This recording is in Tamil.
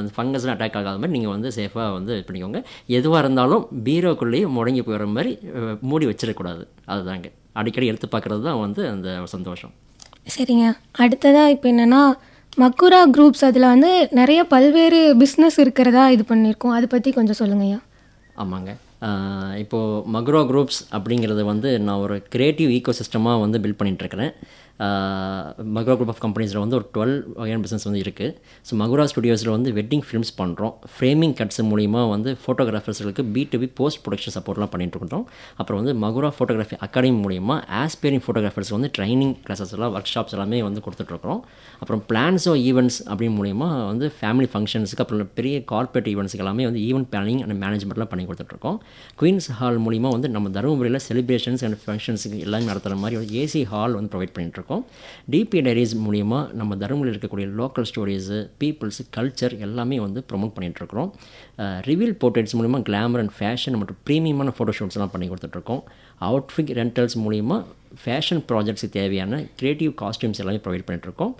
அந்த ஃபங்கஸ்லாம் அட்டாக் ஆகாத மாதிரி நீங்கள் வந்து சேஃபாக வந்து இது பண்ணிக்கோங்க எதுவாக இருந்தாலும் பீரோக்குள்ளேயே முடங்கி போயிடுற மாதிரி அஹ், மூடி வச்சிடக்கூடாது அதுதாங்க அடிக்கடி எடுத்து பார்க்குறது தான் வந்து அந்த சந்தோஷம் சரிங்க அடுத்ததாக இப்போ என்னென்னா மக்குரா குரூப்ஸ் அதில் வந்து நிறைய பல்வேறு பிஸ்னஸ் இருக்கிறதா இது பண்ணியிருக்கோம் அதை பற்றி கொஞ்சம் சொல்லுங்கய்யா ஆமாங்க ஆஹ் இப்போது மக்ரோ குரூப்ஸ் அப்படிங்கிறது வந்து நான் ஒரு கிரியேட்டிவ் ஈகோ சிஸ்டமாக வந்து பில்ட் பண்ணிகிட்ருக்கிறேன் மக்ரோ குரூப் ஆஃப் கம்பெனிஸில் வந்து ஒரு டுவெல் வகையான பிஸ்னஸ் வந்து இருக்குது ஸோ மகுரா ஸ்டுடியோஸில் வந்து வெட்டிங் ஃபிலிம்ஸ் பண்ணுறோம் ஃப்ரேமிங் கட்ஸ் மூலிமா வந்து ஃபோட்டோகிராஃபர்ஸ்களுக்கு B to B post production சப்போர்ட்லாம் பண்ணிட்டு இருக்கோம் அப்புறம் வந்து மகுரா ஃபோட்டோகிராஃபி அகாடமி மூலிமா ஆஸ்பைரிங் ஃபோட்டோகிராஃபர்ஸ் வந்து ட்ரைனிங் கிளாஸஸ் எல்லாம் ஒர்க் ஷாப்ஸ் எல்லாமே வந்து கொடுத்துட்ருக்குறோம் அப்புறம் பிளான்ஸோ ஈவெண்ட்ஸ் அப்படின்னு மூலிமா வந்து ஃபேமிலி ஃபங்க்ஷன்ஸுக்கு அப்புறம் பெரிய கார்ப்பரேட் ஈவெண்ட்ஸுக்கு எல்லாமே வந்து ஈவெண்ட் பிளானிங் அண்ட் மேனேஜ்மெண்ட்லாம் பண்ணி கொடுத்துட்ருக்கோம் குயின்ஸ் ஹால் மூலிமா வந்து நம்ம தருமபுரியில் செலிப்ரேஷன்ஸ் அண்ட் ஃபங்க்ஷன்ஸுக்கு எல்லாமே நடத்துகிற மாதிரி ஒரு ஏசி ஹால் வந்து ப்ரொவைட் பண்ணிகிட்ருக்கோம் டிபி டைரிஸ் மூலிமா நம்ம தருமபுரியில் இருக்கக்கூடிய லோக்கல் ஸ்டோரிஸு பீப்புள்ஸ் கல்ச்சர் எல்லாமே வந்து ப்ரொமோட் பண்ணிகிட்ருக்குறோம் ரிவீல் போர்ட்ரேட்ஸ் மூலிமா கிளாமர் அண்ட் ஃபேஷன் மற்றும் ப்ரீமியமான ஃபோட்டோ ஷூட்ஸ்லாம் பண்ணி கொடுத்துட்ருக்கோம் அவுட்ஃபிட் ரெண்டல்ஸ் மூலிமா ஃபேஷன் ப்ராஜெக்ட்ஸுக்கு தேவையான க்ரியேட்டிவ் காஸ்டியூம்ஸ் எல்லாமே ப்ரொவைட் பண்ணிகிட்ருக்கோம்